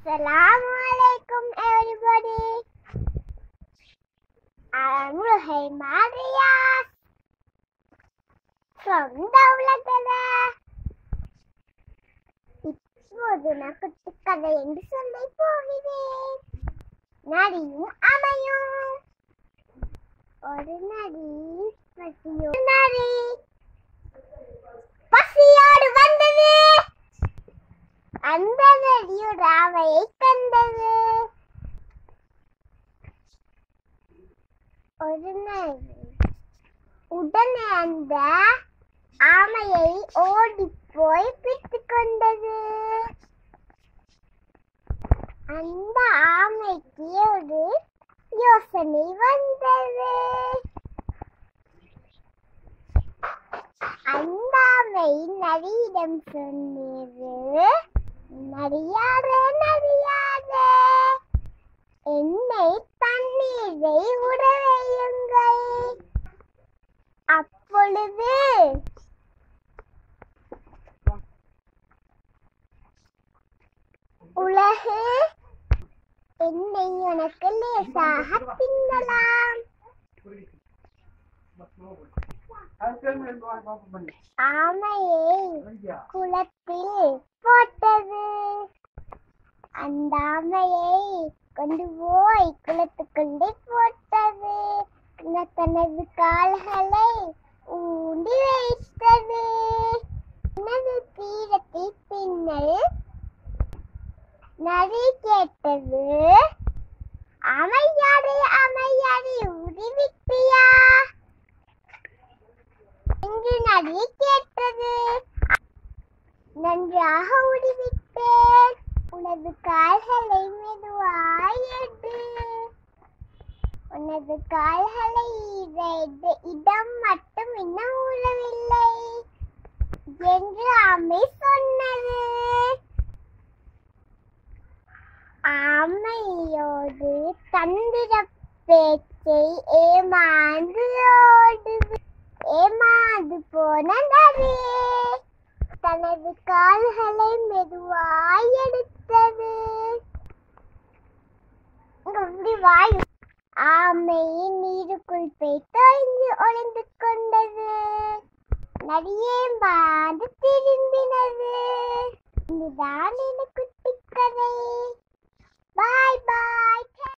Assalamu alaikum everybody. I'm Ruhay Marias from Dawlatala. இப்போது நான் குட்டிக்கதை என்று சொல்லி போகிறேன் நரியும் அமையும் ஒரு நரி பசியோ நரி பசியோடு வந்தது அந்த நரியோட அவையை கண்டது ஒரு நரி உடனே அந்த ஆமையை ஓடி போய் பிடித்து கொண்டது அந்த ஆமைக்கு ஒரு யோசனை வந்தது அந்த ஆமை நரியிடம் சொன்னது நரியாரே நரியாரே என்னை தண்ணீரை உடவையுங்கள் அப்பொழுது உலகு என்னை உனக்கு லேசாக தின்னலாம் ஆமையை குளத்தில் போட்டது அந்த ஆமையை கொண்டு போய் குளத்துக்குள்ளே போட்டது பின்னர் தனது கால்களை ஊண்டி வைத்தது தனது தீரத்தில் பின்னல் நரி கேட்டது அமையாரே அமையாரே உருவிட்டியா என்று நரி கேட்டது நன்றாக உருவிட்டேன் உனது கால்களை மெதுவாய் எடு உனது கால்களை இட- இடம் மட்டும் இன்னும் உறவில்லை என்று அம்மை சொன்னது ஆமையோடு தந்திர பேச்சை ஏமாந்து ஓடுது ஏமாந்து போன நரி தனது கால்களை மெதுவாய் எடுத்தது இப்படி வாய் ஆமையின் நீருக்குள் போய் தொலைந்து ஒளிந்து கொண்டது நரியே மாந்து திரும்பினது இதுதான் எனக்கு குட்டி கதை பாய் பாய்